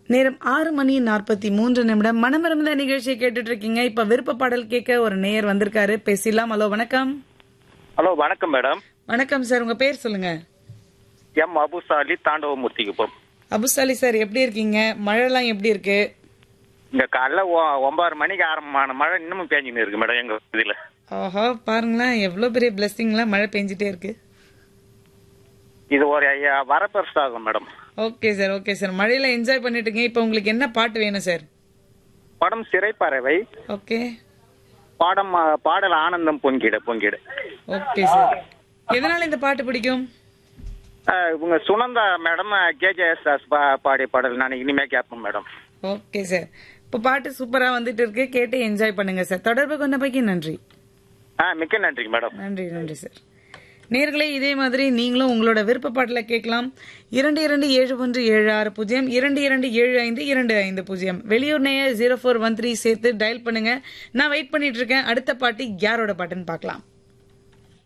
நேரம் ஆறு மணி நாற்பத்தி மூன்று நிமிடம் மனமரந்த நிகழ்ச்சியை கேட்டுட்டு இருக்கீங்க இப்ப விருப்ப பாடல் கேட்க ஒரு நேயர் வந்திருக்காரு பேசிடலாம் ஹலோ வணக்கம் ஹலோ வணக்கம் மேடம் வணக்கம் சார் உங்க பேர் சொல்லுங்க எம் அபுசாலி தாண்டவமூர்த்திக்குப்பம் அபுசாலி சார் எப்படி இருக்கீங்க மழைலாம் எப்படி இருக்கு இங்க காலைல ஒ- ஒன்பது மணிக்கு ஆரம்பமான மழை இன்னமும் பேஞ்சுன்னு இருக்கு மேடம் எங்க இதுல ஆஹா பாருங்களேன் எவ்வளவு பெரிய பிளெஸிங்லாம் மழை பெஞ்சிட்டே இருக்கு இது ஒரு ஐயா வரப்பெருசு ஆகும் madam okay sir okay sir மழையில என்ஜாய் பண்ணிட்டு இருக்கீங்க இப்போ உங்களுக்கு என்ன பாட்டு வேணும் சார் படம் சிறைப்பறவை ஓகே பாடம் ஆ, பாடல் ஆனந்தம் பொங்கிட பொங்கிட ஓகே சார் எதனால இந்த பாட்டு பிடிக்கும் ஆ, இவங்க சுனந்தா மேடம் கேஜேஎஸ் பாடிய பாடல் நான் இனிமே கேட்பேன் மேடம் ஓகே சார் இப்போ பாட்டு சூப்பரா வந்துட்டு இருக்கு கேட்டு என்ஜாய் பண்ணுங்க சார் தொடர்பு கொண்டபைக்கு நன்றி ஆ மிக்க நன்றி மேடம் நன்றி நன்றி சார் நேர்களே இதே மாதிரி நீங்களும் உங்களோட விருப்ப பாட்டில் கேட்கலாம் இரண்டு இரண்டு ஏழு ஒன்று ஏழு ஆறு பூஜ்ஜியம் இரண்டு இரண்டு ஏழு ஐந்து இரண்டு ஐந்து பூஜ்ஜியம் வெளியூர் நேயர் ஜீரோ ஃபோர் ஒன் த்ரீ சேர்த்து டயல் பண்ணுங்க நான் வெயிட் பண்ணிட்டு இருக்கேன் அடுத்த பாட்டு யாரோட பாட்டுன்னு பார்க்கலாம்